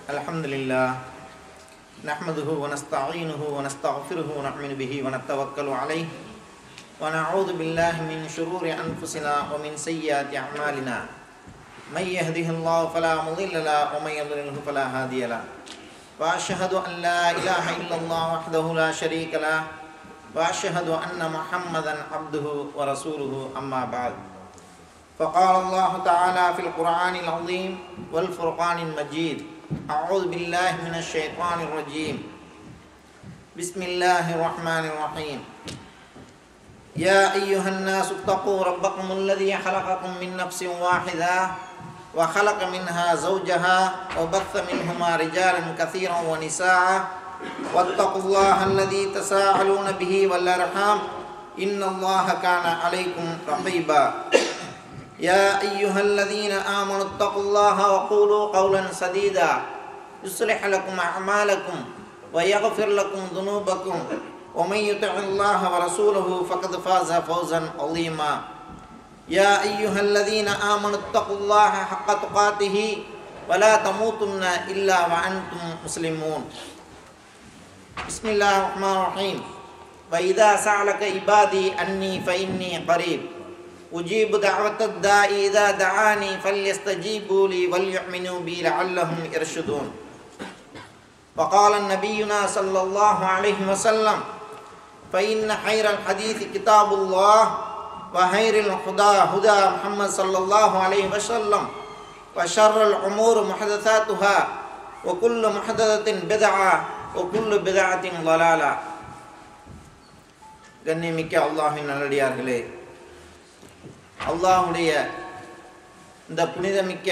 الحمد لله نحمده ونستعينه ونستغفره ونؤمن به ونتوكل عليه ونعوذ بالله من شرور أنفسنا ومن سيئات أعمالنا من يهده الله فلا مضل له ومن يضلله فلا هادي له وأشهد أن لا إله إلا الله وحده لا شريك له وأشهد أن محمدا عبده ورسوله أما بعد فقال الله تعالى في القرآن العظيم والفرقان المجيد أعوذ بالله من الشيطان الرجيم بسم الله الرحمن الرحيم يا أيها الناس اتقوا ربكم الذي خلقكم من نفس واحدة وخلق منها زوجها وبث منهما رجالا كثيرا ونساء واتقوا الله الذي تساءلون به والأرحام إن الله كان عليكم رقيبا يا أيها الذين آمنوا اتقوا الله وقولوا قولا سديدا يصلح لكم أعمالكم ويغفر لكم ذنوبكم ومن يطع الله ورسوله فقد فاز فوزا عظيما يا أيها الذين آمنوا اتقوا الله حق تقاته ولا تموتن إلا وأنتم مسلمون بسم الله الرحمن الرحيم وإذا سألك عبادي أني فإني قريب أجيب دعوة الداء إذا دعاني فليستجيبوا لي وليؤمنوا بي لعلهم يرشدون وقال نبينا صلى الله عليه وسلم فإن خير الحديث كتاب الله وخير الهدى هدى محمد صلى الله عليه وسلم وشر الأمور محدثاتها وكل محدثة بدعة وكل بدعة ضلالة கண்ணியமிக்க அல்லாஹின் நல்லடியார்களே அல்லாஹுடைய இந்த புனிதமிக்க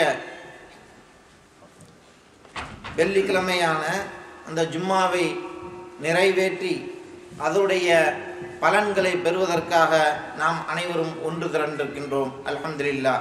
வெள்ளிக்கிழமையான அந்த ஜும்மாவை நிறைவேற்றி அதனுடைய பலன்களை பெறுவதற்காக நாம் அனைவரும் ஒன்று திரண்டிருக்கின்றோம் அல்ஹம்துலில்லா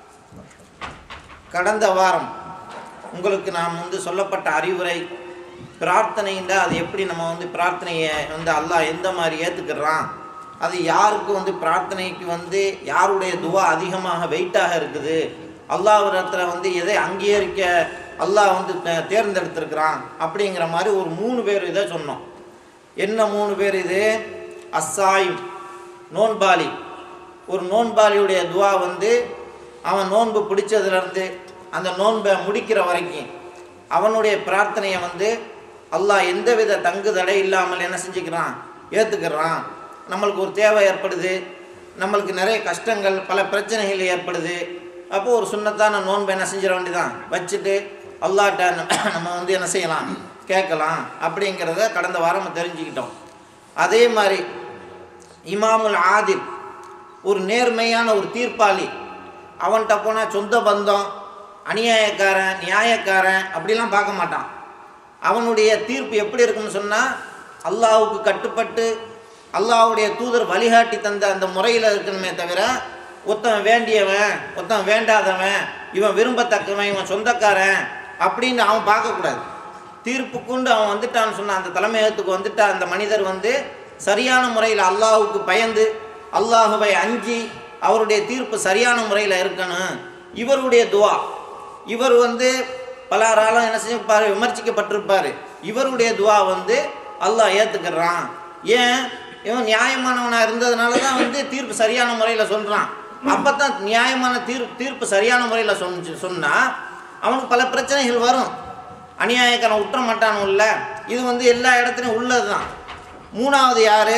கடந்த வாரம் உங்களுக்கு நாம் வந்து சொல்லப்பட்ட அறிவுரை பிரார்த்தனைண்டா அது எப்படி நம்ம வந்து பிரார்த்தனையை வந்து அல்லாஹ் எந்த மாதிரி ஏற்றுக்கிறான் அது யாருக்கு வந்து பிரார்த்தனைக்கு வந்து யாருடைய துவா அதிகமாக வெயிட்டாக இருக்குது அல்லாஹ்விடத்தில் வந்து எதை அங்கீகரிக்க அல்லாஹ் வந்து தே- தேர்ந்தெடுத்திருக்கிறான் அப்படிங்கிற மாதிரி ஒரு மூணு பேர் இதை சொன்னோம் என்ன மூணு பேர் இது அஸ்ஸாயிம் நோன்பாளி ஒரு நோன்பாளியுடைய துவா வந்து அவன் நோன்பு பிடிச்சதுலேருந்து அந்த நோன்பை முடிக்கிற வரைக்கும் அவனுடைய பிரார்த்தனையை வந்து அல்லாஹ் எந்தவித தங்கு தடை இல்லாமல் என்ன செஞ்சுக்கிறான் ஏற்றுக்கிறான் நம்மளுக்கு ஒரு தேவை ஏற்படுது நம்மளுக்கு நிறைய கஷ்டங்கள் பல பிரச்சனைகள் ஏற்படுது அப்போ ஒரு சுண்ணத்தான நோன்பை என்ன செஞ்சிட வேண்டியதான் வச்சுட்டு அல்லாட்ட நம்ம வந்து என்ன செய்யலாம் கேட்கலாம் அப்படிங்கிறத கடந்த வாரம் நம்ம தெரிஞ்சுக்கிட்டோம் அதே மாதிரி இமாமுல் ஆதில் ஒரு நேர்மையான ஒரு தீர்ப்பாளி அவன்கிட்ட போனால் சொந்த பந்தம் அநியாயக்காரன் நியாயக்காரன் அப்படிலாம் பார்க்க மாட்டான் அவனுடைய தீர்ப்பு எப்படி இருக்குன்னு சொன்னால் அல்லாஹ்வுக்கு கட்டுப்பட்டு அல்லாஹ்வுடைய தூதர் வழிகாட்டி தந்த அந்த முறையில் இருக்கணுமே தவிர ஒருத்தன் வேண்டியவன் ஒருத்தன் வேண்டாதவன் இவன் விரும்பத்தக்கவன் இவன் சொந்தக்காரன் அப்படின்னு அவன் பார்க்கக்கூடாது தீர்ப்பு கொண்டு அவன் வந்துட்டான்னு சொன்ன அந்த தலைமையகத்துக்கு வந்துட்டா அந்த மனிதர் வந்து சரியான முறையில் அல்லாஹ்வுக்கு பயந்து அல்லாஹுவை அஞ்சி அவருடைய தீர்ப்பு சரியான முறையில் இருக்கணும் இவருடைய துவா இவர் வந்து பலராலும் என்ன செஞ்சிருப்பார் விமர்சிக்கப்பட்டிருப்பார் இவருடைய துவா வந்து அல்லாஹ் ஏற்றுக்கிறான் ஏன் இவன் நியாயமானவனாக இருந்ததுனால தான் வந்து தீர்ப்பு சரியான முறையில் சொல்கிறான் அப்போ தான் நியாயமான தீர்ப்பு தீர்ப்பு சரியான முறையில் சொன்ன சொன்னால் அவனுக்கு பல பிரச்சனைகள் வரும் அநியாயக்காரன் விட்டுற மாட்டானுல்ல இது வந்து எல்லா இடத்துலையும் உள்ளது தான் மூணாவது யார்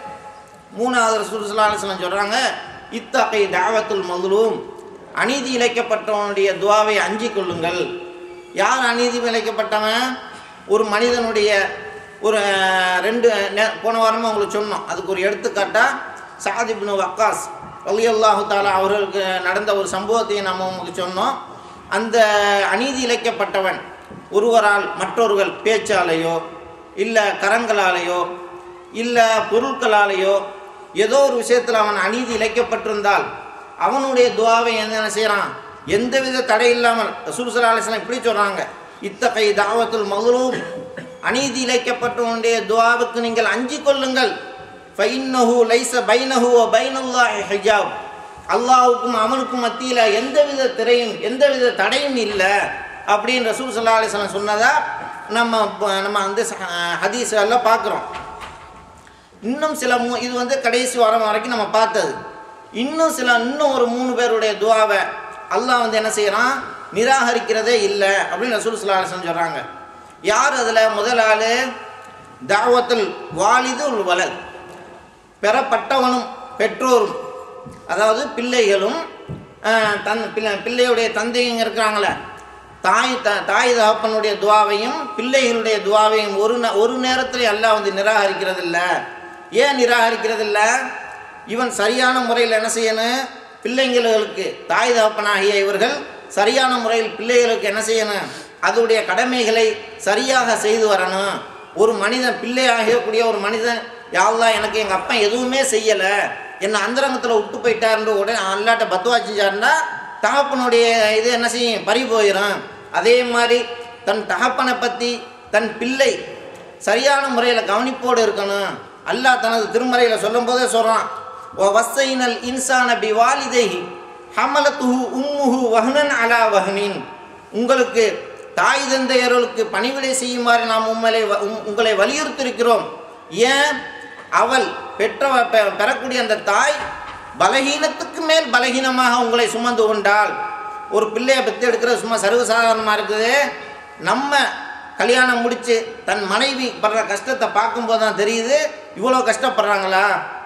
மூணாவது ரசூலுல்லாஹி சொல்கிறாங்க இத்தகை தாவத்துல் மதுலூம் அநீதி இழைக்கப்பட்டவனுடைய துவாவை அஞ்சி கொள்ளுங்கள் யார் அநீதி இழைக்கப்பட்டவன் ஒரு மனிதனுடைய ஒரு அஹ், ரெண்டு நே- போன வாரமாக உங்களுக்கு சொன்னோம் அதுக்கு ஒரு எடுத்துக்காட்டா சாதிப்னு வக்காஸ் அல்லாஹு தாலா அவர்களுக்கு நடந்த ஒரு சம்பவத்தையும் நம்ம உங்களுக்கு சொன்னோம் அந்த அநீதி இழைக்கப்பட்டவன் ஒருவரால் மற்றவர்கள் பேச்சாலேயோ இல்லை கரங்களாலேயோ இல்லை பொருட்களாலேயோ ஏதோ ஒரு விஷயத்தில் அவன் அநீதி இழைக்கப்பட்டிருந்தால் அவனுடைய துவாவை என்ன செய்கிறான் எந்தவித தடை இல்லாமல் ரசூல் அலிஸ்லாம் இப்படி சொல்கிறாங்க இத்தகை தாவத்துல் மதுரூம் அநீதி இழைக்கப்பட்டவனுடைய துவாவுக்கு நீங்கள் அஞ்சி கொள்ளுங்கள் ஃபைன்னஹு லைஸ பைனஹு வ பைனல்லாஹி ஹிஜாப் அல்லாஹ்வுக்கும் அவனுக்கும் மத்தியில் எந்தவித திரையும் எந்தவித தடையும் இல்லை அப்படின்னு ரசூல் சல்லா அலிஸ்லாம் சொன்னதா நம்ம ப- நம்ம வந்து ஹதீஸ் எல்லாம் பார்க்குறோம் இன்னும் சில மூ இது வந்து கடைசி வாரம் வரைக்கும் நம்ம பார்த்தது இன்னும் சில இன்னும் ஒரு மூணு பேருடைய துவாவை அல்லாஹ் வந்து என்ன செய்கிறான் நிராகரிக்கிறதே இல்லை அப்படின்னு ரசூல் சல்லா அலிஸ்லாம் சொல்கிறாங்க யார் அதில் முதல் ஆள் தாவத்துல் வாலிது வலல் பெறப்பட்டவனும் பெற்றோரும் அதாவது பிள்ளைகளும் அஹ், தன் பிள்ளை பிள்ளையுடைய தந்தையும் இருக்கிறாங்களே தாய் த தாய் தகப்பனுடைய துவாவையும் பிள்ளைகளுடைய துவாவையும் ஒரு ந ஒரு நேரத்தில் அல்லாஹ் வந்து நிராகரிக்கிறதில்ல ஏன் நிராகரிக்கிறதில்ல இவன் சரியான முறையில் என்ன செய்யணும் பிள்ளைங்களுக்கு தாய் தகப்பனாகிய இவர்கள் சரியான முறையில் பிள்ளைகளுக்கு என்ன செய்யணும் அதோடைய கடமைகளை சரியாக செய்து வரணும் ஒரு மனிதன் பிள்ளை ஆகக்கூடிய ஒரு மனிதன் யாழ்லா எனக்கு எங்கள் அப்பா எதுவுமே செய்யலை என்னை அந்தரங்கத்தில் விட்டு போயிட்டாருன்ற உடனே அல்லாட்ட பத்துவா செஞ்சாருன்னா தகப்பனுடைய இது என்ன செய்யும் பறி போயிடும் அதே மாதிரி தன் தகப்பனை பற்றி தன் பிள்ளை சரியான முறையில் கவனிப்போடு இருக்கணும் அல்லாஹ் தனது திருமறையில் சொல்லும்போதே சொல்கிறான் ஓ வசைனல் இன்சான பி வாலிதைஹி ஹமலத்துஹு உம்முஹு வஹ்னன் அலா வஹ்னின் உங்களுக்கு தாய் தந்தையர்களுக்கு பணிவிடை செய்யுமாறு நாம் உங்களை வ- உம்- உங்களை வலியுறுத்தியிருக்கிறோம் ஏன் அவள் பெற்ற பெ- பெறக்கூடிய அந்த தாய் பலகீனத்துக்கு மேல் பலகீனமாக உங்களை சுமந்து கொண்டால் ஒரு பிள்ளையை பெற்று எடுக்கிறது சும்மா சர்வசாதாரணமாக இருக்குது நம்ம கல்யாணம் முடித்து தன் மனைவி படுற கஷ்டத்தை பார்க்கும்போது தான் தெரியுது இவ்வளோ கஷ்டப்படுறாங்களா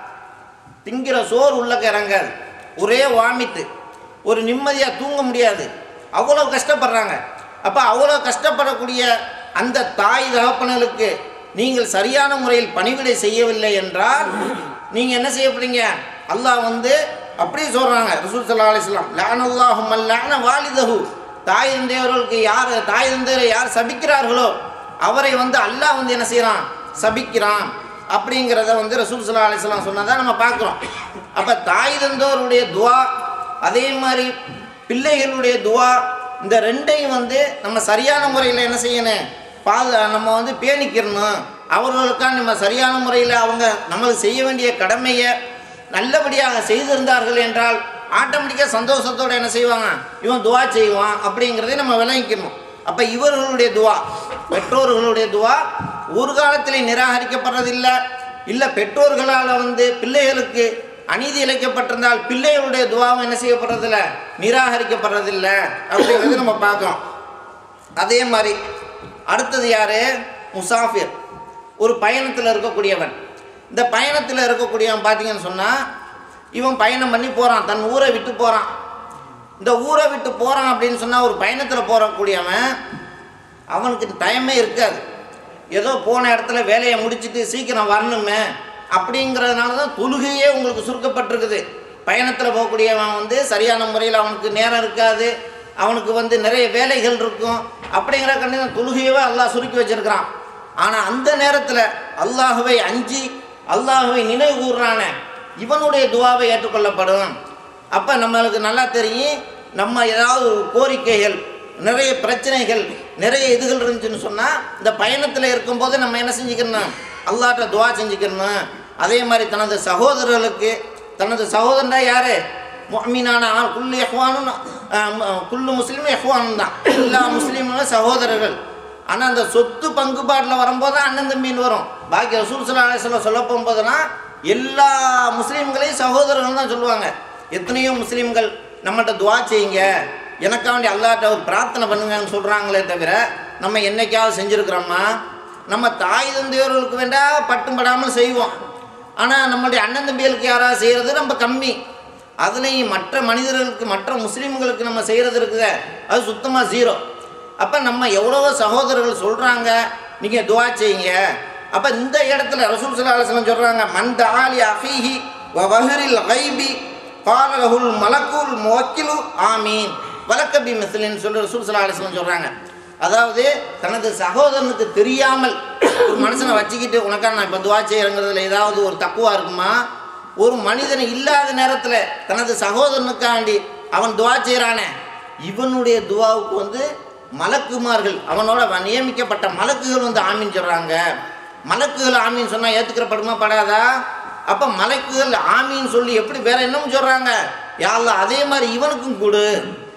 திங்கிற சோறு உள்ளக்க இறங்காது ஒரே வாமிட்டு ஒரு நிம்மதியாக தூங்க முடியாது அவ்வளோ கஷ்டப்படுறாங்க அப்போ அவ்வளோ கஷ்டப்படக்கூடிய அந்த தாய் தகப்பனர்களுக்கு நீங்கள் சரியான முறையில் பணிவிடை செய்யவில்லை என்றால் நீங்கள் என்ன செய்யப்படுறீங்க அல்லாஹ் வந்து அப்படியே சொல்கிறாங்க ரசூல் சல்லா அலிஸ்லாம் லானல்லாஹும் லான வாலிதஹு தாய் தந்தையவர்களுக்கு யார் தாய் தந்தையரை யார் சபிக்கிறார்களோ அவரை வந்து அல்லாஹ் வந்து என்ன செய்கிறான் சபிக்கிறான் அப்படிங்கிறத வந்து ரசூல் சல்லா அலிஸ்லாம் சொன்னதை நம்ம பார்க்குறோம் அப்போ தாய் தந்தோருடைய துவா அதே மாதிரி பிள்ளைகளுடைய துவா இந்த ரெண்டையும் வந்து நம்ம சரியான முறையில் என்ன செய்யணும் பாது நம்ம வந்து பேணிக்கிறணும் அவர்களுக்காக நம்ம சரியான முறையில் அவங்க நம்மளுக்கு செய்ய வேண்டிய கடமையை நல்லபடியாக செய்திருந்தார்கள் என்றால் ஆட்டோமேட்டிக்காக சந்தோஷத்தோடு என்ன செய்வாங்க இவன் துவா செய்வான் அப்படிங்கிறதை நம்ம விளங்கிக்கணும் அப்போ இவர்களுடைய துவா பெற்றோர்களுடைய துவா ஒரு காலத்திலே நிராகரிக்கப்படுறதில்லை இல்லை பெற்றோர்களால் வந்து பிள்ளைகளுக்கு அநீதி இழைக்கப்பட்டிருந்தால் பிள்ளைகளுடைய துவாவும் என்ன செய்யப்படுறதில்ல நிராகரிக்கப்படுறதில்ல அப்படிங்கிறது நம்ம பார்க்கணும் அதே மாதிரி அடுத்தது யார் முசாஃபிர் ஒரு பயணத்தில் இருக்கக்கூடியவன் இந்த பயணத்தில் இருக்கக்கூடியவன் பார்த்தீங்கன்னு சொன்னால் இவன் பயணம் பண்ணி போகிறான் தன் ஊரை விட்டு போகிறான் இந்த ஊரை விட்டு போகிறான் அப்படின்னு சொன்னால் ஒரு பயணத்தில் போகக்கூடியவன் அவனுக்கு டைமே இருக்காது ஏதோ போன இடத்துல வேலையை முடிச்சிட்டு சீக்கிரம் வரணுமே அப்படிங்கிறதுனால தான் தொழுகையே உங்களுக்கு சுருக்கப்பட்டிருக்குது பயணத்தில் போகக்கூடியவன் வந்து சரியான முறையில் அவனுக்கு நேரம் இருக்காது அவனுக்கு வந்து நிறைய வேலைகள் இருக்கும் அப்படிங்கிற கண்டி தொழுகையவே அல்லாஹ் சுருக்கி வச்சிருக்கிறான் ஆனால் அந்த நேரத்தில் அல்லாஹுவை அஞ்சி அல்லாஹுவை நினைவு கூறுறானே இவனுடைய துவாவை ஏற்றுக்கொள்ளப்படும் அப்போ நம்மளுக்கு நல்லா தெரியும் நம்ம ஏதாவது ஒரு கோரிக்கைகள் நிறைய பிரச்சனைகள் நிறைய இதுகள் இருந்துச்சுன்னு சொன்னால் இந்த பயணத்தில் இருக்கும்போது நம்ம என்ன செஞ்சுக்கணும் அல்லாட்ட துவா செஞ்சுக்கணும் அதே மாதிரி தனது சகோதரர்களுக்கு தனது சகோதரன்டா யாரு முஹ்மீனான ஆள் குல்லு எஹ்வானும் குல்லு முஸ்லீமும் எஹ்வானும் தான் எல்லா முஸ்லீமும் சகோதரர்கள் ஆனால் அந்த சொத்து பங்குபாட்டில் வரும்போது தான் அண்ணன் தம்பின்னு வரும் பாக்கி ரசூல் சல்லா அலிஸ்லாம் சொல்ல போகும்போதுனா எல்லா முஸ்லீம்களையும் சகோதரர்கள் தான் சொல்லுவாங்க எத்தனையோ முஸ்லீம்கள் நம்மகிட்ட துவா செய்யுங்க எனக்காண்டி அல்லாட்ட ஒரு பிரார்த்தனை பண்ணுங்கன்னு சொல்கிறாங்களே தவிர நம்ம என்னைக்காவது செஞ்சுருக்குறோமா நம்ம தாய் தந்தையர்களுக்கு வேண்டா பட்டும் படாமல் செய்வோம் ஆனால் நம்மளுடைய அண்ணன் தம்பிகளுக்கு யாராவது செய்கிறது ரொம்ப கம்மி அதுலேயும் மற்ற மனிதர்களுக்கு மற்ற முஸ்லீம்களுக்கு நம்ம செய்கிறது இருக்குதே அது சுத்தமாக ஜீரோ அப்போ நம்ம எவ்வளவோ சகோதரர்கள் சொல்கிறாங்க நீங்கள் துவா செய்யுங்க அப்போ இந்த இடத்துல ரசூல் சல்லா அலுவலம் சொல்கிறாங்க மன் தாலி அஃபீஹி வ வஹரில் கைபி பாலலகுல் மலக்குல் முவக்கிலு ஆமீன் வலக்கபி மிஸ்லின்னு சொல்லி ரசூல் சல்லா அலுவலம் சொல்கிறாங்க அதாவது தனது சகோதரனுக்கு தெரியாமல் ஒரு மனுஷனை வச்சுக்கிட்டு உனக்காக நான் இப்போ துவா செய்கிறங்கிறதுல ஏதாவது ஒரு தக்குவா இருக்குமா ஒரு மனிதன் இல்லாத நேரத்தில் தனது சகோதரனுக்காண்டி அவன் துவா செய்கிறானே இவனுடைய துவாவுக்கு வந்து மலக்குமார்கள் அவனோட வ- நியமிக்கப்பட்ட மலக்குகள் வந்து ஆமீன் சொல்கிறாங்க மலக்குகள் ஆமீன் சொன்னால் ஏற்றுக்கிறப்படுமா படாதா அப்போ மலக்குகள் ஆமீன் சொல்லி எப்படி வேற என்னவும் சொல்கிறாங்க யாழ்லா அதே மாதிரி இவனுக்கும் கொடு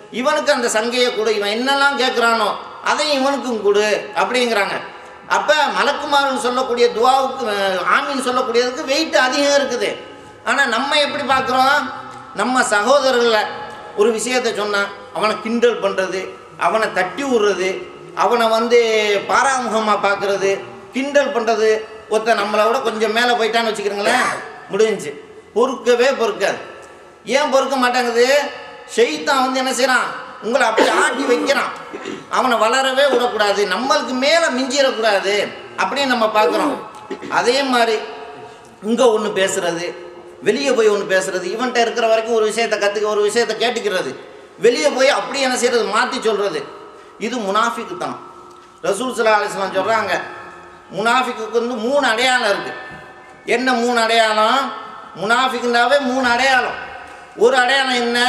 இவனுக்கு அந்த சங்கையை கொடு இவன் என்னெல்லாம் கேட்குறானோ அதையும் இவனுக்கும் கொடு அப்படிங்கிறாங்க அப்போ மலக்குமாரன் சொல்லக்கூடிய துவாவுக்கு அஹ், ஆமீன் சொல்லக்கூடியதுக்கு வெயிட் அதிகம் இருக்குது ஆனால் நம்ம எப்படி பார்க்குறோம் நம்ம சகோதரர்களை ஒரு விஷயத்தை சொன்னான் அவனை கிண்டல் பண்ணுறது அவனை தட்டி விடுறது அவனை வந்து பாராமுகமாக பார்க்குறது கிண்டல் பண்ணுறது ஒருத்தன் நம்மளை விட கொஞ்சம் மேலே போயிட்டான்னு வச்சுக்கிறீங்களேன் முடிஞ்சுச்சு பொறுக்கவே பொறுக்காது ஏன் பொறுக்க மாட்டேங்குது ஷெய்தான் வந்து என்ன செய்கிறான் உங்களை அப்படி ஆட்டி வைக்கிறான் அவனை வளரவே விடக்கூடாது நம்மளுக்கு மேலே மிஞ்சிடக்கூடாது அப்படின்னு நம்ம பார்க்குறோம் அதே மாதிரி இங்கே ஒன்று பேசுறது வெளியே போய் ஒன்று பேசுறது இவன்கிட்ட இருக்கிற வரைக்கும் ஒரு விஷயத்தை கற்றுக்க ஒரு விஷயத்தை கேட்டுக்கிறது வெளியே போய் அப்படி என்ன செய்யறது மாற்றி சொல்கிறது இது முனாஃபிக்குத்தனம் ரசூல் சல்லா அலிஸ்லாம் சொல்கிறாங்க முனாஃபிக்கு வந்து மூணு அடையாளம் இருக்குது என்ன மூணு அடையாளம் முனாஃபிக்குனாவே மூணு அடையாளம் ஒரு அடையாளம் என்ன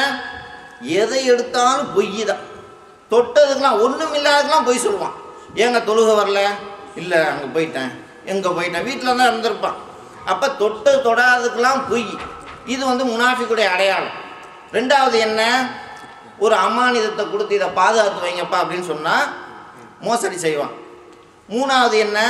எதை எடுத்தாலும் பொய் தான் தொட்டதுக்கெலாம் ஒன்றும் இல்லாததுக்கெலாம் பொய் சொல்லுவான் ஏங்க தொழுக வரல இல்லை அங்கே போயிட்டேன் எங்கே போயிட்டேன் வீட்டில் தான் இருந்திருப்பான் அப்போ தொட்டு தொடாததுக்கெலாம் பொய் இது வந்து முனாஃபிக்குடைய அடையாளம் ரெண்டாவது என்ன ஒரு அமானிதத்தை கொடுத்து இதை பாதுகாத்து வைங்கப்பா அப்படின்னு சொன்னால் மோசடி செய்வான் மூணாவது என்ன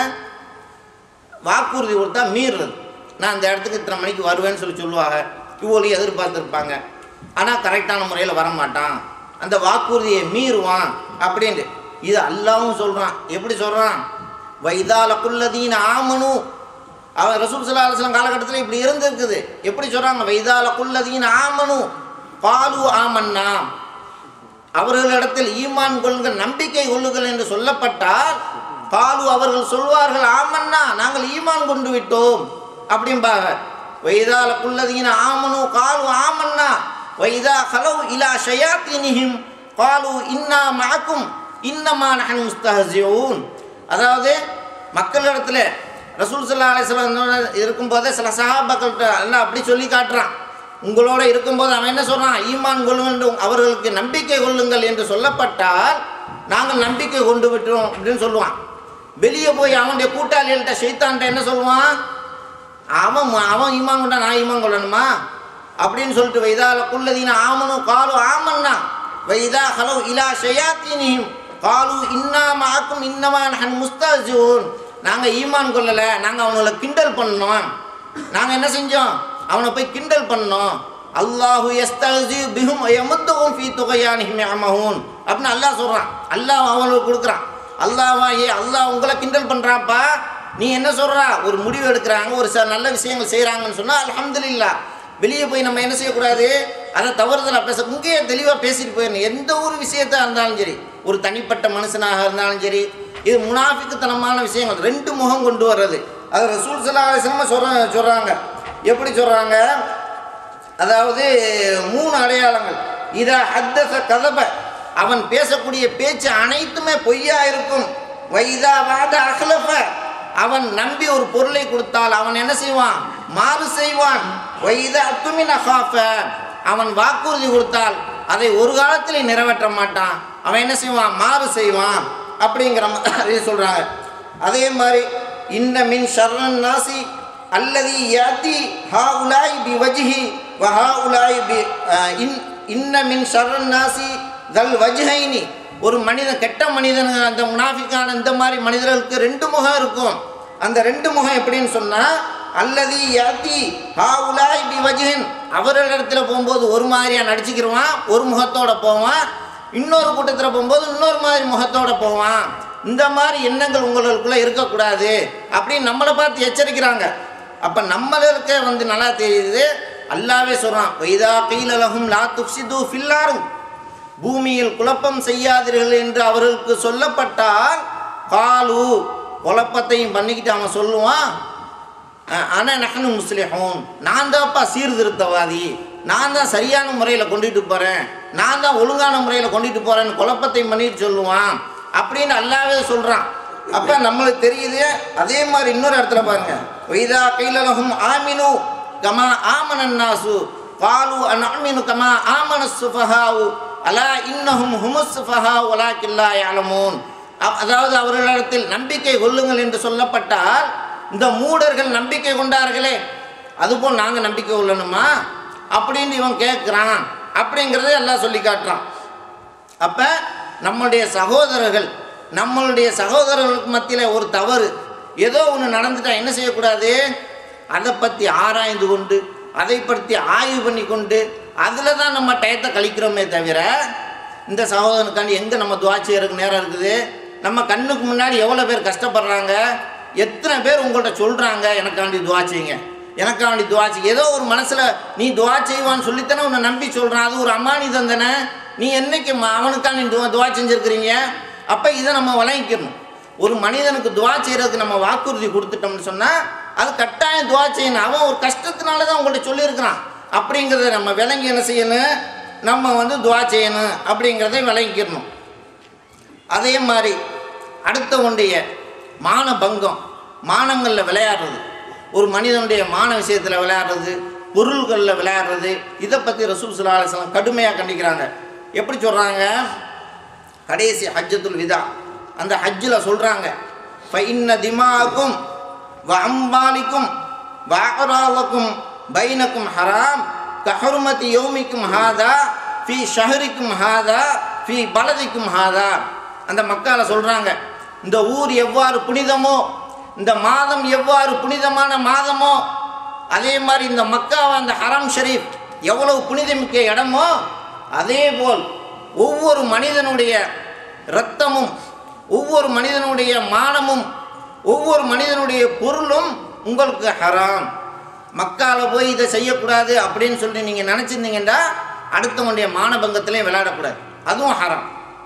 வாக்குறுதி கொடுத்தா மீறுறது நான் இந்த இடத்துக்கு இத்தனை மணிக்கு வருவேன்னு சொல்லி சொல்லுவாங்க இவ்வளோ எதிர்பார்த்துருப்பாங்க ஆனால் கரெக்டான முறையில் வரமாட்டான் அந்த வாக்குறுதியை மீறுவான் அப்படின்ட்டு இது அல்லாவும் சொல்கிறான் எப்படி சொல்கிறான் வைதால குல்லதீன் ஆமனு அவன் ரசூல் சல்லா அலுவலம் காலகட்டத்தில் இப்படி இருந்திருக்குது எப்படி சொல்கிறாங்க வைதால குல்லதீன் ஆமனு பாலு ஆமன்னா அவர்களிடத்தில் ஈமான் கொள்ளுங்கள் நம்பிக்கை கொள்ளுங்கள் என்று சொல்லப்பட்டால் காலு அவர்கள் சொல்வார்கள் ஆமன்னா நாங்கள் ஈமான் கொண்டு விட்டோம் அப்படிம்பாங்க வைதால குல்லதீன ஆமனு காலு ஆமன்னா வைதா ஹலவு இலா ஷயாத்தினிஹிம் காலு இன்னா மாக்கும் இன்னமா நஹன் முஸ்தஹசியூன் அதாவது மக்களிடத்தில் ரசூல் சல்லா அலிஸ்லாம் இருக்கும்போதே சில சஹாபாக்கள்கிட்ட எல்லாம் அப்படி சொல்லி காட்டுறான் உங்களோட இருக்கும்போது அவன் என்ன சொல்றான் ஈமான் கொள்ளுங்கள் அவர்களுக்கு நம்பிக்கை கொள்ளுங்கள் என்று சொல்லப்பட்டால் நாங்கள் நம்பிக்கை கொண்டு விட்டோம் அப்படின்னு சொல்லுவான் வெளியே போய் அவனுடைய கூட்டாளிகள்கிட்ட ஷைத்தான்ட்ட என்ன சொல்லுவான் அவன் அவன் ஈமான் கொண்டா நான் ஈமான் கொள்ளணுமா அப்படின்னு சொல்லிட்டு வைதால குள்ளதீன ஆமனும் காலு ஆமன்னா வைதா ஹலோ இலா ஷயாத்தினியும் காலு இன்னா மாக்கும் இன்னமா நஹன் முஸ்தாஜூன் நாங்கள் ஈமான் கொள்ளலை நாங்கள் அவங்கள கிண்டல் பண்ணோம் நாங்கள் என்ன செஞ்சோம் அவனை போய் கிண்டல் பண்ணோம் அல்லாஹு எஸ்தஹி பிஹும் யமுத்துஹும் ஃபீ துகையானிஹிம் யமஹூன் அப்படின்னு அல்லாஹ் சொல்கிறான் அல்லாஹ் அவங்களுக்கு கொடுக்குறான் அல்லாஹ்வா ஏ அல்லாஹ் உங்களை கிண்டல் பண்ணுறாப்பா நீ என்ன சொல்கிறா ஒரு முடிவு எடுக்கிறாங்க ஒரு சில நல்ல விஷயங்கள் செய்கிறாங்கன்னு சொன்னால் அல்ஹம்துலில்லாஹ் வெளியே போய் நம்ம என்ன செய்யக்கூடாது அதை தவறுதலாக பேச இங்கேயே தெளிவாக பேசிட்டு போயிடணும் எந்த ஒரு விஷயத்தாக இருந்தாலும் சரி ஒரு தனிப்பட்ட மனுஷனாக இருந்தாலும் சரி இது முனாஃபிக்குத்தனமான விஷயங்கள் ரெண்டு முகம் கொண்டு வர்றது அது ரசூல் சல்லா அலிஸ்லமா சொல்ற சொல்கிறாங்க எப்படி சொல்கிறாங்க அதாவது மூணு அடையாளங்கள் இதை ஹத்தச கதப அவன் பேசக்கூடிய பேச்சு அனைத்துமே பொய்யா இருக்கும் வைதா வாத அகலஃப அவன் நம்பி ஒரு பொருளை கொடுத்தால் அவன் என்ன செய்வான் மாறு செய்வான் வைதா அத்துமின் அகாஃப அவன் வாக்குறுதி கொடுத்தால் அதை ஒரு காலத்தில் நிறைவேற்ற மாட்டான் அவன் என்ன செய்வான் மாறு செய்வான் அப்படிங்கிற மாதிரி சொல்கிறாங்க அதே மாதிரி இன்ன மின் ஷர்ரன் நாசி அல்லது யாத்தி ஹா உலாய் பி வஜ்ஹி வ ஹா உலாய் பி அஹ், இன் இன்ன மின் ஷர்ரன் நாசி தல் வஜ்ஹைனி ஒரு மனிதன் கெட்ட மனிதன் அந்த முனாஃபிக்கான இந்த மாதிரி மனிதர்களுக்கு ரெண்டு முகம் இருக்கும் அந்த ரெண்டு முகம் எப்படின்னு சொன்னால் அல்லது யாத்தி ஹா உலாய் பி வஜ்ஹின் அவர்களிடத்துல போகும்போது ஒரு மாதிரியா நடிச்சுக்கிருவான் ஒரு முகத்தோட போவான் இன்னொரு கூட்டத்தில் போகும்போது இன்னொரு மாதிரி முகத்தோட போவான் இந்த மாதிரி எண்ணங்கள் உங்களுக்குள்ள இருக்கக்கூடாது அப்படின்னு நம்மளை பார்த்து எச்சரிக்கிறாங்க அப்போ நம்மளுக்கே வந்து நல்லா தெரியுது அல்லாவே சொல்கிறான் வைதா கீழலகும் லா துக்சிது ஃபில்லாரும் பூமியில் குழப்பம் செய்யாதீர்கள் என்று அவர்களுக்கு சொல்லப்பட்டால் காலு குழப்பத்தையும் பண்ணிக்கிட்டு அவன் சொல்லுவான் ஆனால் நகனு முஸ்லிஹூன் நான் தான்ப்பா சீர்திருத்தவாதி நான் தான் சரியான முறையில் கொண்டுட்டு போகிறேன் நான் தான் ஒழுங்கான முறையில் கொண்டுட்டு போகிறேன்னு குழப்பத்தை பண்ணிட்டு சொல்லுவான் அப்படின்னு அல்லாவே சொல்கிறான் அப்போ நம்மளுக்கு தெரியுது அதே மாதிரி இன்னொரு இடத்துல பாருங்க வைதா கைலலகும் ஆமினு கமா ஆமனன் நாசு காலு அன் ஆமினு கமா ஆமன சுஃபஹாவு அலா இன்னஹும் ஹுமுஸ் சுஃபஹாவு வலாக்கில்லா யாலமூன் அ- அதாவது அவர்களிடத்தில் நம்பிக்கை கொள்ளுங்கள் என்று சொல்லப்பட்டால் இந்த மூடர்கள் நம்பிக்கை கொண்டார்களே அதுபோல் நாங்கள் நம்பிக்கை கொள்ளணுமா அப்படின்னு இவன் கேட்குறான் அப்படிங்கிறத எல்லாம் சொல்லி காட்டுறான் அப்போ நம்மளுடைய சகோதரர்கள் நம்மளுடைய சகோதரர்களுக்கு மத்தியில் ஒரு தவறு ஏதோ ஒன்று நடந்துட்டா என்ன செய்யக்கூடாது அதை பற்றி ஆராய்ந்து கொண்டு அதை பற்றி ஆய்வு பண்ணி கொண்டு அதில் தான் நம்ம டயத்தை கழிக்கிறோமே தவிர இந்த சகோதரனுக்காண்டி எங்கே நம்ம துவா செய்யறதுக்கு நேரம் இருக்குது நம்ம கண்ணுக்கு முன்னாடி எவ்வளோ பேர் கஷ்டப்படுறாங்க எத்தனை பேர் உங்கள்கிட்ட சொல்கிறாங்க எனக்காண்டி துவா செய்யுங்க எனக்காண்டி துவா செய்ய ஏதோ ஒரு மனசில் நீ துவா செய்வான்னு சொல்லித்தானே உன்னை நம்பி சொல்கிறான் அது ஒரு அமானிதம் தானே நீ என்னைக்கு ம- அவனுக்காண்டி துவா துவா செஞ்சுருக்கிறீங்க அப்போ இதை நம்ம வழங்கிக்கணும் ஒரு மனிதனுக்கு துவா செய்கிறதுக்கு நம்ம வாக்குறுதி கொடுத்துட்டோம்னு சொன்னால் அது கட்டாயம் துவா செய்யணும் அவன் ஒரு கஷ்டத்தினால தான் உங்கள்கிட்ட சொல்லியிருக்கிறான் அப்படிங்கிறத நம்ம விளங்கி என்ன செய்யணும் நம்ம வந்து துவா செய்யணும் அப்படிங்கிறதை விளங்கிக்கிறணும் அதே மாதிரி அடுத்தவனுடைய மான பங்கம் மானங்களில் விளையாடுறது ஒரு மனிதனுடைய மான விஷயத்தில் விளையாடுறது பொருள்களில் விளையாடுறது இதை பற்றி ரசூல் சுல்லா அலிஸ்லாம் கடுமையாக கண்டிக்கிறாங்க எப்படி சொல்கிறாங்க கடைசி ஹஜ்ஜத்துல் விதா அந்த ஹஜ்ஜில் சொல்கிறாங்க ஃபைன்ன திமாக்கும் வ அம்பாலிக்கும் வ அகராலக்கும் பைனக்கும் ஹராம் கஹருமதி யோமிக்கும் ஹாதா ஃபி ஷஹரிக்கும் ஹாதா ஃபி பலதிக்கும் ஹாதா அந்த மக்கால சொல்கிறாங்க இந்த ஊர் எவ்வாறு புனிதமோ இந்த மாதம் எவ்வாறு புனிதமான மாதமோ அதே மாதிரி இந்த மக்காவை அந்த ஹரம் ஷரீஃப் எவ்வளவு புனிதமிக்க இடமோ அதே போல் ஒவ்வொரு மனிதனுடைய இரத்தமும் ஒவ்வொரு மனிதனுடைய மானமும் ஒவ்வொரு மனிதனுடைய பொருளும் உங்களுக்கு ஹராம் மக்கால போய் இதை செய்யக்கூடாது அப்படின்னு சொல்லி நீங்கள் நினச்சிருந்தீங்கன்னா அடுத்தவனுடைய மானபங்கத்திலையும் விளையாடக்கூடாது அதுவும் ஹராம்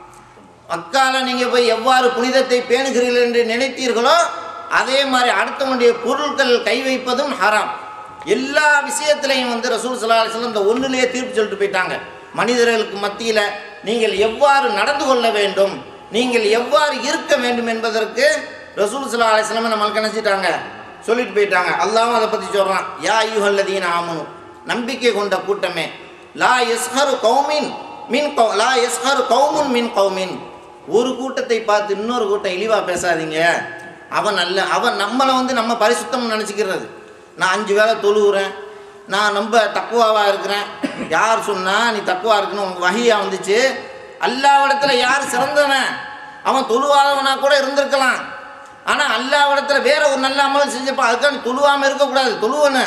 மக்கால நீங்கள் போய் எவ்வாறு புனிதத்தை பேணுகிறீர்கள் என்று நினைத்தீர்களோ அதே மாதிரி அடுத்தவனுடைய பொருட்கள் கை வைப்பதும் ஹராம் எல்லா விஷயத்திலையும் வந்து ரசூல் சல்லா அலிஸ்லாம் இந்த ஒன்றுலேயே தீர்ப்பு சொல்லிட்டு போயிட்டாங்க மனிதர்களுக்கு மத்தியில் நீங்கள் எவ்வாறு நடந்து கொள்ள வேண்டும் நீங்கள் எவ்வாறு இருக்க வேண்டும் என்பதற்கு ரசூல் சல்லா அலிஸ்லாமே நம்மளுக்கு நினச்சிட்டாங்க சொல்லிட்டு போயிட்டாங்க அல்லாவும் அதை பற்றி சொல்கிறான் யா ஐயுஹல்லதீன் ஆமனு நம்பிக்கை கொண்ட கூட்டமே லா எஸ்ஹரு கௌமின் மின் கௌ லா எஸ்ஹரு கௌமுன் மின் கௌமின் ஒரு கூட்டத்தை பார்த்து இன்னொரு கூட்டம் இழிவாக பேசாதீங்க அவன் நல்ல அவன் நம்மளை வந்து நம்ம பரிசுத்தம் நினச்சிக்கிறது நான் அஞ்சு வேளை தொழுகிறேன் நான் ரொம்ப தக்குவாவாக இருக்கிறேன் யார் சொன்னா நீ தக்குவா இருக்குன்னு உனக்கு வகையாக வந்துச்சு அல்லாவிடத்தில் யார் சிறந்தவன் அவன் தொழுவாதவனா கூட இருந்திருக்கலாம் ஆனால் அல்லாவிடத்தில் வேற ஒரு நல்ல அமலம் செஞ்சப்போ அதுக்காக தொழுவாமல் இருக்கக்கூடாது தொழுவனு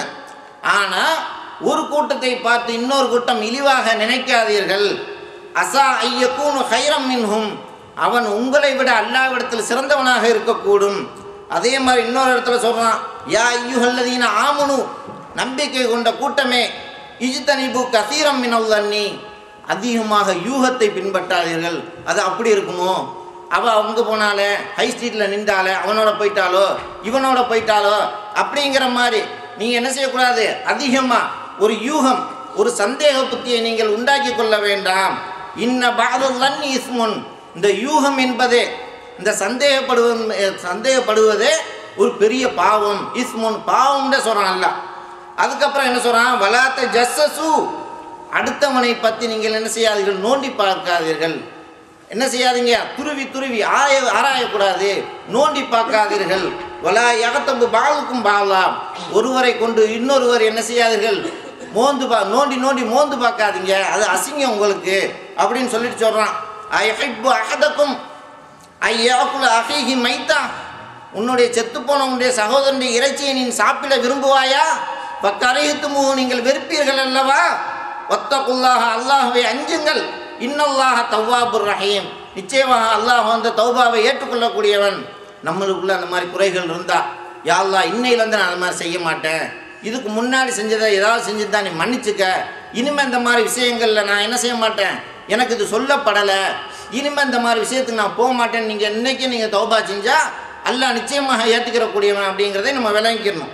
ஆனால் ஒரு கூட்டத்தை பார்த்து இன்னொரு கூட்டம் இழிவாக நினைக்காதீர்கள் அசா ஐயக்கூனு ஹைரம் மின்ஹும் அவன் உங்களை விட அல்லாவிடத்தில் சிறந்தவனாக இருக்கக்கூடும் அதே மாதிரி இன்னொரு இடத்துல சொல்றான் யா ஐயுஹல்லதீன ஆமுனு நம்பிக்கை கொண்ட கூட்டமே இஜ்தனிபு கசீரம் மினல்லன்னி அதிகமாக யூகத்தை பின்பற்றாதீர்கள் அது அப்படி இருக்குமோ அவள் அங்கே போனாலே ஹை ஸ்ட்ரீட்டில் நின்றாலே அவனோட போயிட்டாலோ இவனோட போயிட்டாலோ அப்படிங்கிற மாதிரி நீங்கள் என்ன செய்யக்கூடாது அதிகமாக ஒரு யூகம் ஒரு சந்தேக புத்தியை நீங்கள் உண்டாக்கி கொள்ள வேண்டாம் இன்ன பாதல்லன் இஸ்முன் இந்த யூகம் என்பதே இந்த சந்தேகப்படுவது சந்தேகப்படுவதே ஒரு பெரிய பாவம் இஸ்முன் பாவம்னு சொல்கிறான் அல்ல அதுக்கப்புறம் என்ன சொல்கிறான் வலாத்த ஜஸ்ஸசு அடுத்தவனை பற்றி நீங்கள் என்ன செய்யாதீர்கள் நோண்டி பார்க்காதீர்கள் என்ன செய்யாதீங்க துருவி துருவி ஆய ஆராயக்கூடாது நோண்டி பார்க்காதீர்கள் வலா யகத்தம்பு பாலுக்கும் பாலாம் ஒருவரை கொண்டு இன்னொருவர் என்ன செய்யாதீர்கள் மோந்து பா நோண்டி நோண்டி மோந்து பார்க்காதீங்க அது அசிங்கம் உங்களுக்கு அப்படின்னு சொல்லிட்டு சொல்கிறான் ஐஹிப்பு அஹதக்கும் ஐயாக்குள்ள அஹீஹி மைத்தா உன்னுடைய செத்துப்போன உன்னுடைய சகோதரனுடைய இறைச்சியை நீ சாப்பிட விரும்புவாயா பக்கரையுத்துமு நீங்கள் வெறுப்பீர்கள் அல்லவா ஒத்தகுல்லாக அல்லாஹுவை அஞ்சுங்கள் இன்னல்லாஹ தவ்வாபுர் ரஹீம் நிச்சயமாக அல்லாஹ் வந்து தௌபாவை ஏற்றுக்கொள்ளக்கூடியவன் நம்மளுக்குள்ள அந்த மாதிரி குறைகள் இருந்தா யா அல்லாஹ் இன்னையிலேருந்து நான் அந்த மாதிரி செய்ய மாட்டேன் இதுக்கு முன்னாடி செஞ்சதை ஏதாவது செஞ்சுருந்தா நீ மன்னிச்சுக்க இனிமேல் இந்த மாதிரி விஷயங்களில் நான் என்ன செய்ய மாட்டேன் எனக்கு இது சொல்லப்படலை இனிமேல் இந்த மாதிரி விஷயத்துக்கு நான் போக மாட்டேன்னு நீங்கள் இன்னைக்கு நீங்கள் தௌபா செஞ்சா அல்லாஹ் நிச்சயமாக ஏற்றுக்கிறக்கூடியவன் அப்படிங்கிறதை நம்ம விளங்கிக்கணும்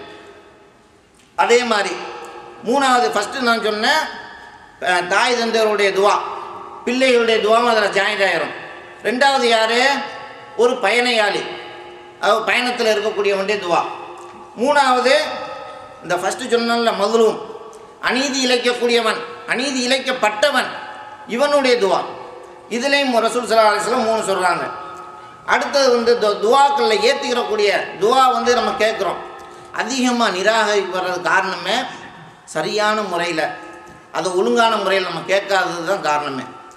அதே மாதிரி மூணாவது ஃபஸ்ட்டு நான் சொன்னேன் அஹ், தாய் தந்தையருடைய துவா பிள்ளைகளுடைய துவாவும் அதில் ஜாயிண்ட் ஆயிரும் ரெண்டாவது யார் ஒரு பயணயாளி அவர் பயணத்தில் இருக்கக்கூடியவனுடைய துவா மூணாவது இந்த ஃபஸ்ட்டு சொன்னல மதுலும் அநீதி இழைக்கக்கூடியவன் அநீதி இழைக்கப்பட்டவன் இவனுடைய துவா இதுலேயும் ரசூல் சல்லா அலிஸ்லாம் மூணு சொல்கிறாங்க அடுத்தது வந்து து- துவாக்களில் ஏற்றுக்கிறக்கூடிய துவா வந்து நம்ம கேட்குறோம் அதிகமாக நிராகரிக்கிறது காரணமே சரியான முறையில் அது ஒழுங்கான முறையில் நம்ம கேட்காதது தான் காரணமே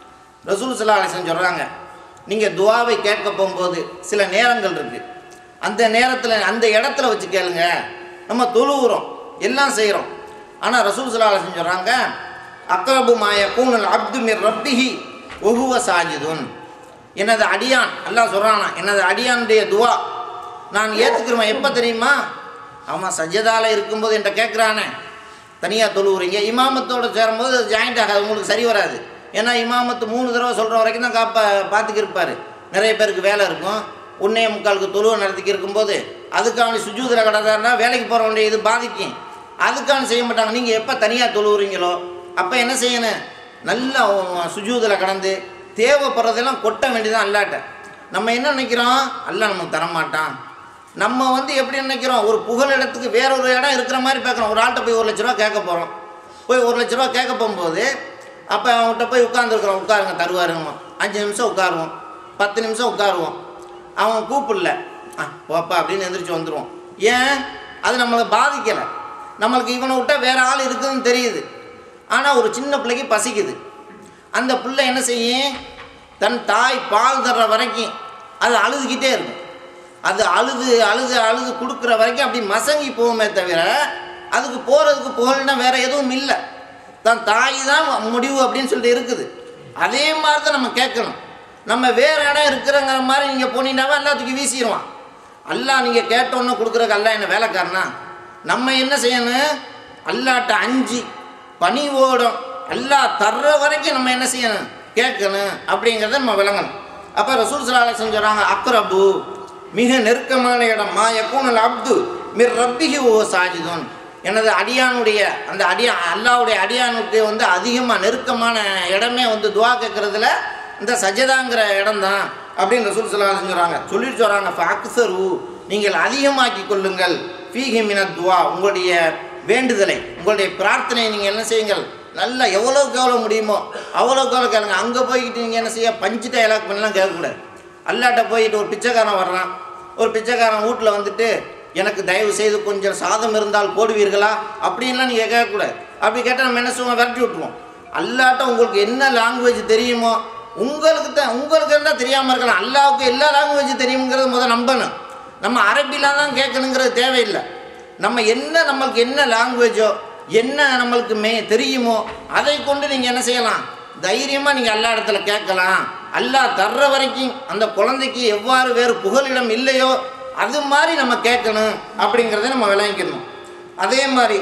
ரசூல் சல்லா அலிஸ்லாம் சொல்கிறாங்க நீங்கள் துவாவை கேட்க போகும்போது சில நேரங்கள் இருக்குது அந்த நேரத்தில் அந்த இடத்துல வச்சு கேளுங்க நம்ம தொழுவுறோம் எல்லாம் செய்கிறோம் ஆனால் ரசூல் சல்லா அலிஸ்லாம் சொல்கிறாங்க அக்ரபு மாய கூனல் அப்து மிர் ரப்பிஹி ஒஹுவ சாஜிதுன் எனது அடியான் அல்லாஹ் சொல்கிறானா எனது அடியானுடைய துவா நான் ஏற்றுக்கிறவன் எப்போ தெரியுமா அவன் சஜ்ஜதால இருக்கும்போது என்கிட்ட கேட்குறானே தனியாக தொழுவுறீங்க இமாமத்தோட சேரும்போது அது ஜாயிண்ட் ஆகாது உங்களுக்கு சரி வராது ஏன்னா இமாமத்து மூணு தடவை சொல்கிற வரைக்கும் தான் காப்பா பார்த்துக்கு இருப்பார் நிறைய பேருக்கு வேலை இருக்கும் ஒன்னே முக்காலுக்கு தொழுவை நடத்திக்கு இருக்கும்போது அதுக்கான சுஜூதில் கிடந்தாருன்னா வேலைக்கு போகிறவனுடைய இது பாதிக்கும் அதுக்கான செய்ய மாட்டாங்க நீங்கள் எப்போ தனியாக தொழுவுறீங்களோ அப்போ என்ன செய்யணும் நல்லா சுஜூதில் கடந்து தேவைப்படுறதெல்லாம் கொட்ட வேண்டியதான் அல்லாட்ட நம்ம என்ன நினைக்கிறோம் அல்ல நமக்கு தரமாட்டான் நம்ம வந்து எப்படி நினைக்கிறோம் ஒரு புகழ் இடத்துக்கு வேற ஒரு இடம் இருக்கிற மாதிரி பார்க்குறோம் ஒரு ஆள்கிட்ட போய் ஒரு லட்ச ரூபா கேட்க போகிறோம் போய் ஒரு லட்ச ரூபா கேட்க போகும்போது அப்போ அவன்கிட்ட போய் உட்காந்துருக்குறோம் உட்காருங்க தருவாருங்க அஞ்சு நிமிஷம் உட்காருவோம் பத்து நிமிஷம் உட்காருவோம் அவன் கூப்பிடல ஆ போப்பா அப்படின்னு எந்திரிச்சு வந்துடுவோம் ஏன் அது நம்மளை பாதிக்கலை நம்மளுக்கு இவனை விட்டால் வேற ஆள் இருக்குதுன்னு தெரியுது ஆனால் ஒரு சின்ன பிள்ளைக்கு பசிக்குது அந்த பிள்ளை என்ன செய்யும் தன் தாய் பால் தர்ற வரைக்கும் அது அழுதுகிட்டே இருக்கும் அது அழுது அழுது அழுது கொடுக்குற வரைக்கும் அப்படி மசங்கி போகுமே தவிர அதுக்கு போகிறதுக்கு புகழ்னா வேற எதுவும் இல்லை தன் தாய் தான் முடிவு அப்படின்னு சொல்லிட்டு இருக்குது அதே மாதிரி தான் நம்ம கேட்கணும் நம்ம வேற இடம் இருக்கிறங்கிற மாதிரி நீங்கள் போனீங்கன்னாவே எல்லாத்துக்கும் வீசிடுவான் அல்லாஹ் நீங்கள் கேட்டோன்னு கொடுக்குறக்கு அல்லா என்ன வேலைக்காரனா நம்ம என்ன செய்யணும் அல்லாட்ட அஞ்சு பணிவோடும் அல்லாஹ் தர்ற வரைக்கும் நம்ம என்ன செய்யணும் கேட்கணும் அப்படிங்கிறத நம்ம விளங்கணும் அப்போ ரசூல் சலாஹ் சொல்கிறாங்க அக்ரபு மிக நெருக்கமான இடம் மா யக்கூனல் அப்து மிர் ரப்பிஹி ஓ சாஜிதுன் எனது அடியானுடைய அந்த அடியா அல்லாவுடைய அடியானுக்கு வந்து அதிகமாக நெருக்கமான இடமே வந்து துவா கேட்குறதுல இந்த சஜதாங்கிற இடம் தான் அப்படின்னு ரசூல் சலாஹ் சொல்கிறாங்க சொல்லிட்டு சொல்கிறாங்க அக்சரு நீங்கள் அதிகமாக்கி கொள்ளுங்கள் ஃபீஹி மினத் துவா உங்களுடைய வேண்டுதலை உங்களுடைய பிரார்த்தனையை நீங்கள் என்ன செய்யுங்கள் நல்லா எவ்வளோக்கு எவ்வளோ முடியுமோ அவ்வளோக்கு எவ்வளோ கேளுங்க அங்கே போய்கிட்டு நீங்கள் என்ன செய்ய பஞ்சு டைலாக் பண்ணலாம் கேட்கக்கூடாது அல்லாட்ட போயிட்டு ஒரு பிச்சைக்காரன் வர்றான் ஒரு பிச்சைக்காரன் வீட்டில் வந்துட்டு எனக்கு தயவு செய்து கொஞ்சம் சாதம் இருந்தால் போடுவீர்களா அப்படின்லாம் நீங்கள் கேட்கக்கூடாது அப்படி கேட்டால் நம்ம என்ன செய்வோம் விரட்டி விட்ருவோம் அல்லாட்ட உங்களுக்கு என்ன லாங்குவேஜ் தெரியுமோ உங்களுக்கு தான் உங்களுக்கு இருந்தால் தெரியாமல் இருக்கலாம் அல்லாவுக்கு எல்லா லாங்குவேஜ் தெரியுங்கிறது முதல் நம்பணும் நம்ம அரபிலாம் தான் கேட்கணுங்கிறது தேவையில்லை நம்ம என்ன நம்மளுக்கு என்ன லாங்குவேஜோ என்ன நம்மளுக்கு மே தெரியுமோ அதை கொண்டு நீங்கள் என்ன செய்யலாம் தைரியமாக நீங்கள் எல்லா இடத்துல கேட்கலாம் அல்லாஹ் தர்ற வரைக்கும் அந்த குழந்தைக்கு எவ்வாறு வேறு புகலிடம் இல்லையோ அது மாதிரி நம்ம கேட்கணும் அப்படிங்கிறத நம்ம விளங்கிக்கணும் அதே மாதிரி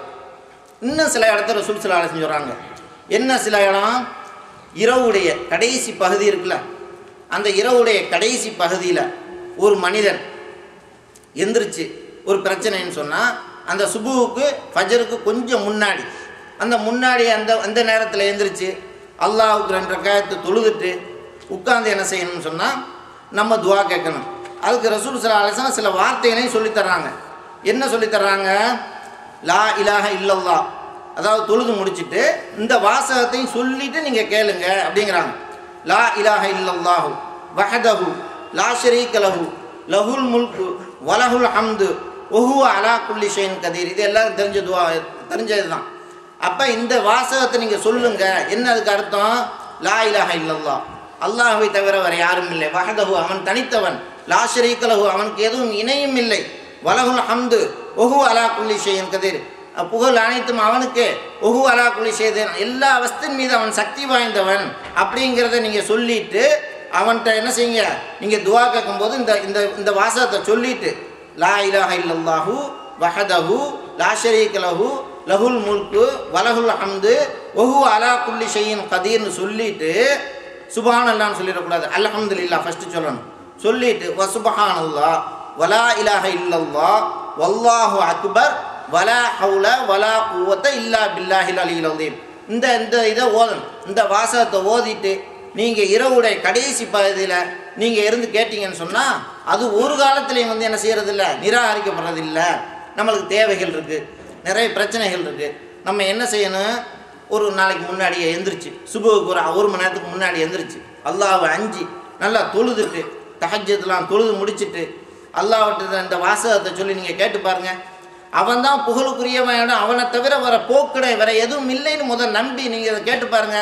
இன்னும் சில இடத்துல ரசூல் சில ஆலோசனை சொல்கிறாங்க என்ன சில இடம் இரவுடைய கடைசி பகுதி இருக்குல்ல அந்த இரவுடைய கடைசி பகுதியில் ஒரு மனிதன் எந்திரிச்சு ஒரு பிரச்சனைன்னு சொன்னால் அந்த சுபுவுக்கு ஃபஜருக்கு கொஞ்சம் முன்னாடி அந்த முன்னாடி அந்த அந்த நேரத்தில் எந்திரிச்சு அல்லாஹுக்கு ரெண்டு ரக்காயத்தை தொழுதுட்டு உட்கார்ந்து என்ன செய்யணும்னு சொன்னால் நம்ம துவா கேட்கணும் அதுக்கு ரசூல் சில அலசனம் சில வார்த்தைகளையும் சொல்லித் தர்றாங்க என்ன சொல்லித் தர்றாங்க லா இலாஹ இல்லல்லா அதாவது தொழுது முடிச்சிட்டு இந்த வாசகத்தையும் சொல்லிட்டு நீங்கள் கேளுங்க அப்படிங்கிறாங்க லா இலாஹ இல்லல்லாஹு வஹதஹு லா ஷரீக லஹு லஹுல் முல்கு வலஹுல் ஹம்து ஒஹு அலா குல்லி ஷைன் கதீர் இது எல்லாம் தெரிஞ்ச துவா தெரிஞ்சது தான் அப்போ இந்த வாசகத்தை நீங்கள் சொல்லுங்க என்ன அதுக்கு அர்த்தம் லா இலாஹ இல்லல்லா அல்லாஹுவை தவிர வேறு யாரும் இல்லை வஹதஹு அவன் தனித்தவன் லா ஷரீக லஹு அவனுக்கு எதுவும் இணையும் இல்லை வலகுல் ஹம்து ஒஹு அலா குல்லி ஷைன் கதீர் புகழ் அனைத்தும் அவனுக்கு ஒஹு அலா குலி செய்தன் எல்லா அவஸ்தின் மீது அவன் சக்தி வாய்ந்தவன் அப்படிங்கிறத நீங்கள் சொல்லிட்டு அவன்கிட்ட என்ன செய்யுங்க நீங்கள் துவா கேட்கும்போது இந்த இந்த இந்த வாசகத்தை சொல்லிட்டு லா இலாஹ இல்லல்லாஹு வஹதஹு லா ஷரீக லஹு லஹுல் முல்கு வலகுல் ஹம்து ஒஹு அலா குல்லி ஷையின் கதீர்னு சொல்லிட்டு சுபஹான் அல்லான்னு சொல்லிடக்கூடாது அல்ஹம்துலில்லாஹ் ஃபஸ்ட்டு சொல்லணும் சொல்லிட்டு வ சுபஹான் அல்லா வலா இலாஹ இல்லல்லா வல்லாஹு அக்பர் வலா ஹவுல வலா குவத்த இல்லா பில்லாஹில் அலில் அலீம் இந்த இந்த இதை ஓதணும் இந்த வாசகத்தை ஓதிட்டு நீங்கள் இரவுடைய கடைசி பகுதியில் நீங்கள் இருந்து கேட்டீங்கன்னு சொன்னால் அது ஒரு காலத்துலேயும் வந்து என்ன செய்கிறதில்ல நிராகரிக்கப்படுறதில்ல நம்மளுக்கு தேவைகள் இருக்குது நிறைய பிரச்சனைகள் இருக்குது நம்ம என்ன செய்யணும் ஒரு நாளைக்கு முன்னாடியே எந்திரிச்சு சுபுவுக்கு ஒரு ஒரு மணி நேரத்துக்கு முன்னாடி எந்திரிச்சு அல்லாவை அஞ்சு நல்லா தொழுதுட்டு தஹஜத்துலாம் தொழுது முடிச்சிட்டு அல்லாஹ்விட்ட இந்த வாசகத்தை சொல்லி நீங்கள் கேட்டு பாருங்கள் அவன் தான் புகழுக்குரியவன் அவனை தவிர வர போக்கிட வேற எதுவும் இல்லைன்னு முதல் நம்பி நீங்கள் இதை கேட்டு பாருங்க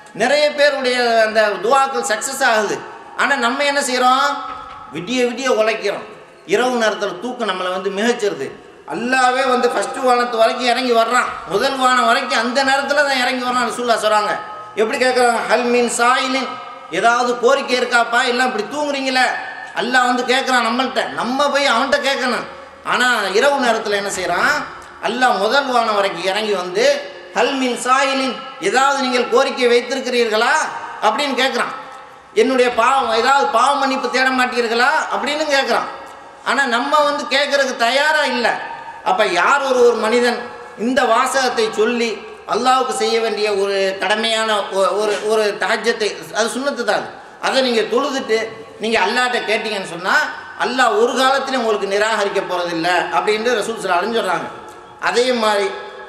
நிறைய பேருடைய அந்த துவாக்கள் சக்ஸஸ் ஆகுது ஆனால் நம்ம என்ன செய்கிறோம் விடிய விடிய உழைக்கிறோம் இரவு நேரத்தில் தூக்கம் நம்மளை வந்து மிகச்சிருது அல்லாவே வந்து ஃபஸ்ட்டு வானத்து வரைக்கும் இறங்கி வர்றான் முதல் வானம் வரைக்கும் அந்த நேரத்தில் தான் இறங்கி வர்றான் ரசூல்லா சொல்கிறாங்க எப்படி கேட்குறாங்க ஹல்மின் சாயிலின் ஏதாவது கோரிக்கை இருக்காப்பா இல்லை இப்படி தூங்குறீங்களே அல்லாஹ் வந்து கேட்குறான் நம்மள்கிட்ட நம்ம போய் அவன்கிட்ட கேட்கணும் ஆனால் இரவு நேரத்தில் என்ன செய்கிறான் அல்லாஹ் முதல் வானம் வரைக்கும் இறங்கி வந்து ஹல்மின் சாயிலின் ஏதாவது நீங்கள் கோரிக்கை வைத்திருக்கிறீர்களா அப்படின்னு கேட்குறான் என்னுடைய பாவம் ஏதாவது பாவ மன்னிப்பு தேட மாட்டீர்களா அப்படின்னு கேட்குறான் ஆனால் நம்ம வந்து கேட்குறதுக்கு தயாராக இல்லை அப்போ யார் ஒரு ஒரு மனிதன் இந்த வாசகத்தை சொல்லி அல்லாவுக்கு செய்ய வேண்டிய ஒரு கடமையான ஒ- ஒரு ஒரு தாஜ்யத்தை அது சுண்ணத்து தான் அது. அதை நீங்கள் தொழுதுட்டு நீங்கள் அல்லாட்ட கேட்டீங்கன்னு சொன்னால் அல்லாஹ் ஒரு காலத்திலும் உங்களுக்கு நிராகரிக்க போகிறதில்ல அப்படின்ட்டு ரசூல் சில சொல்கிறாங்க அதே மாதிரி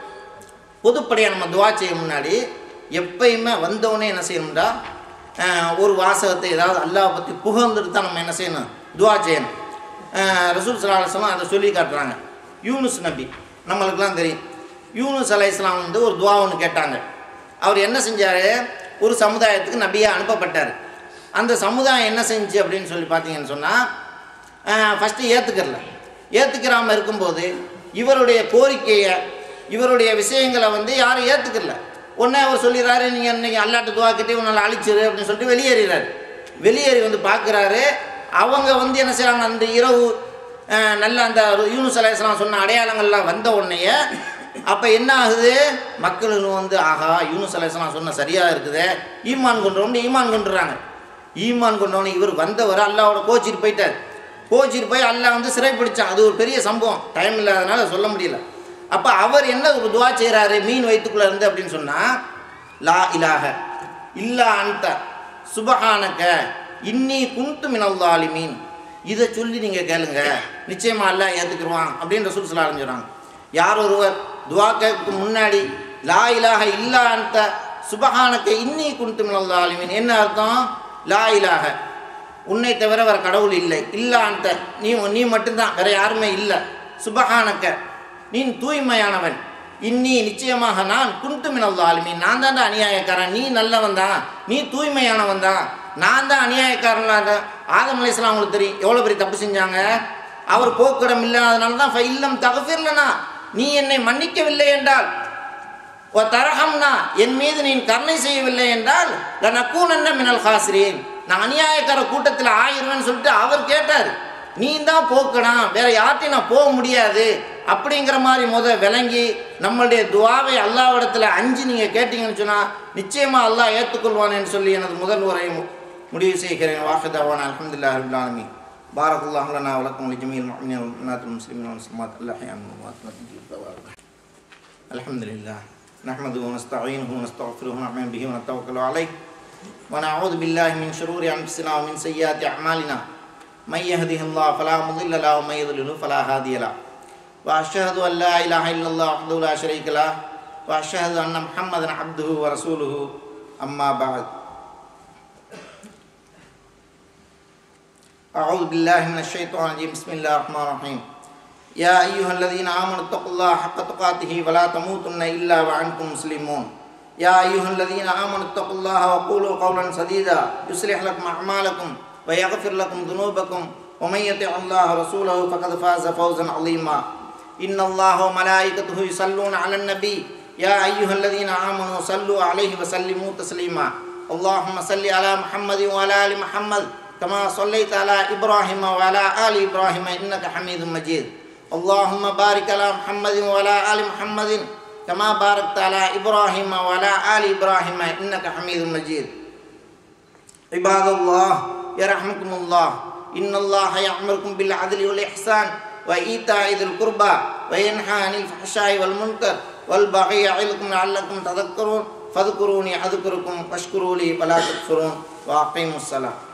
பொதுப்படையாக நம்ம துவா செய்ய முன்னாடி எப்பயுமே வந்தவொடனே என்ன செய்யணும்டா அஹ், ஒரு வாசகத்தை ஏதாவது அல்லாஹ் பற்றி புகழ்ந்துட்டு தான் நம்ம என்ன செய்யணும் துவா செய்யணும் அஹ், ரசூல் சல்லா அலுவலாம் அதை சொல்லி காட்டுறாங்க யூனுஸ் நபி நம்மளுக்கெல்லாம் தெரியும் யூனுஸ் அலை இஸ்லாம் வந்து ஒரு துவா ஒன்று கேட்டாங்க அவர் என்ன செஞ்சார் ஒரு சமுதாயத்துக்கு நபியாக அனுப்பப்பட்டார் அந்த சமுதாயம் என்ன செஞ்சு அப்படின்னு சொல்லி பார்த்தீங்கன்னு சொன்னால் ஃபஸ்ட்டு ஏற்றுக்கிறல ஏற்றுக்கிறாமல் இருக்கும்போது இவருடைய கோரிக்கையை இவருடைய விஷயங்களை வந்து யாரும் ஏற்றுக்கல உடனே அவர் சொல்லிடுறாரு நீங்கள் இன்னைக்கு அல்லாட்டு துவாக்கிட்டே உன்னால் அழிச்சிரு அப்படின்னு சொல்லிட்டு வெளியேறிறாரு வெளியேறி வந்து பார்க்குறாரு அவங்க வந்து என்ன செய்கிறாங்க அந்த இரவு அஹ், நல்ல அந்த யூனுஸ் அலையாம் சொன்ன அடையாளங்கள்லாம் வந்த உடனேயே அப்போ என்ன ஆகுது மக்களுக்கு வந்து ஆஹா யூனுஸ் அலையாம் சொன்ன சரியாக இருக்குது ஈமான் கொண்டவொன்னு ஈமான் கொண்டுறாங்க ஈமான் கொண்டவனே இவர் வந்தவர் அல்லாவோட கோச்சிட்டு போயிட்டார் கோச்சிட்டு போய் அல்லாஹ் வந்து சிறை பிடிச்சான் அது ஒரு பெரிய சம்பவம் டைம் இல்லாதனால சொல்ல முடியல அப்போ அவர் என்ன ஒரு துவா செய்கிறாரு மீன் வயிற்றுக்குள்ளே இருந்து அப்படின்னு சொன்னால் லா இலாக இல்லா அந்த சுபஹானக்க இன்னி குந்து மினல்லாலி மீன் இதை சொல்லி நீங்கள் கேளுங்க நிச்சயமா அல்லாஹ் ஏற்றுக்குருவான் அப்படின்ற சுற்றுலா சொல்கிறாங்க யார் ஒருவர் துவா கேட்க முன்னாடி லா இலாக இல்லா அந்த சுபஹானக்க இன்னி குந்து மினல்லாலி மீன் என்ன அர்த்தம் லா இலாக உன்னை தவிர வேற கடவுள் இல்லை இல்லா அந்த நீ நீ மட்டும்தான் வேற யாருமே இல்லை சுபஹானக்க நீ தூய்மையானவன் இன்னி நிச்சயமாக நான் குண்டு மினல் ஆளுமீன் நான் தான்டா அநியாயக்காரன் நீ நல்லவன் தான் நீ தூய்மையானவன் தான் நான் தான் அநியாயக்காரன் ஆதம் அலைஸ்லாம் அவங்களுக்கு தெரியும் எவ்வளோ பெரிய தப்பு செஞ்சாங்க அவர் போக்கிடம் இல்லாதனால தான் இல்லம் தகஃபிர்லனா நீ என்னை மன்னிக்கவில்லை என்றால் ஓ தரகம்னா என் மீது நீ கருணை செய்யவில்லை என்றால் லனக்கூனன்ன மினல் ஹாசிரீன் நான் அநியாயக்கார கூட்டத்தில் ஆயிருவேன்னு சொல்லிட்டு அவர் கேட்டார் நீ தான் போக்கணும் வேற யார்ட்டையும் நான் போக முடியாது அப்படிங்கிற மாதிரி முத விளங்கி நம்மளுடைய துவாவை அல்லாவிடத்தில் அஞ்சு நீங்கள் கேட்டீங்கன்னு சொன்னால் நிச்சயமாக அல்லாஹ் ஏற்றுக்கொள்வானேன்னு சொல்லி எனது முதல் உரையை மு- முடிவு செய்கிறேன் வாஹதாவான அலமதுல்லா அல்லாமி பாரத் அல்லாஹ்லனா வழக்கம் ஜமீல் முஃமினீன் வல் முஃமினாத் வல் முஸ்லிமீன் வல் முஸ்லிமாத் அல்லாஹ் யம்னு الحمد لله نحمده ونستعينه ونستغفره ونعمل به ونتوكل عليه ونعوذ بالله من شرور انفسنا ومن سيئات اعمالنا من يهده الله فلا مضل له ومن يضلل فلا هادي له واشهد ان لا اله الا الله وحده لا شريك له واشهد ان محمدا عبده ورسوله اما بعد أعوذ بالله من الشيطان الرجيم بسم الله الرحمن الرحيم يا أيها الذين آمنوا اتقوا الله حق تقاته ولا تموتن إلا وأنتم مسلمون يا أيها الذين آمنوا اتقوا الله وقولوا قولا سديدا يصلح لكم أعمالكم ويغفر لكم ذنوبكم ومن يطع الله ورسوله فقد فاز فوزا عظيما إن الله وملائكته يصلون على النبي يا أيها الذين آمنوا صلوا عليه وسلموا تسليما اللهم صل على محمد وعلى آل محمد كما صليت على إبراهيم وعلى آل إبراهيم إنك حميد مجيد اللهم بارك على محمد وعلى آل محمد كما باركت على إبراهيم وعلى آل إبراهيم إنك حميد مجيد عباد الله يرحمكم الله إن الله يأمركم بالعدل والإحسان وإيتاء ذي القربى وينهى عن الفحشاء والمنكر والبغي يعظكم لعلكم تذكرون فاذكروني أذكركم واشكروا لي ولا تكفرون وأقيموا الصلاة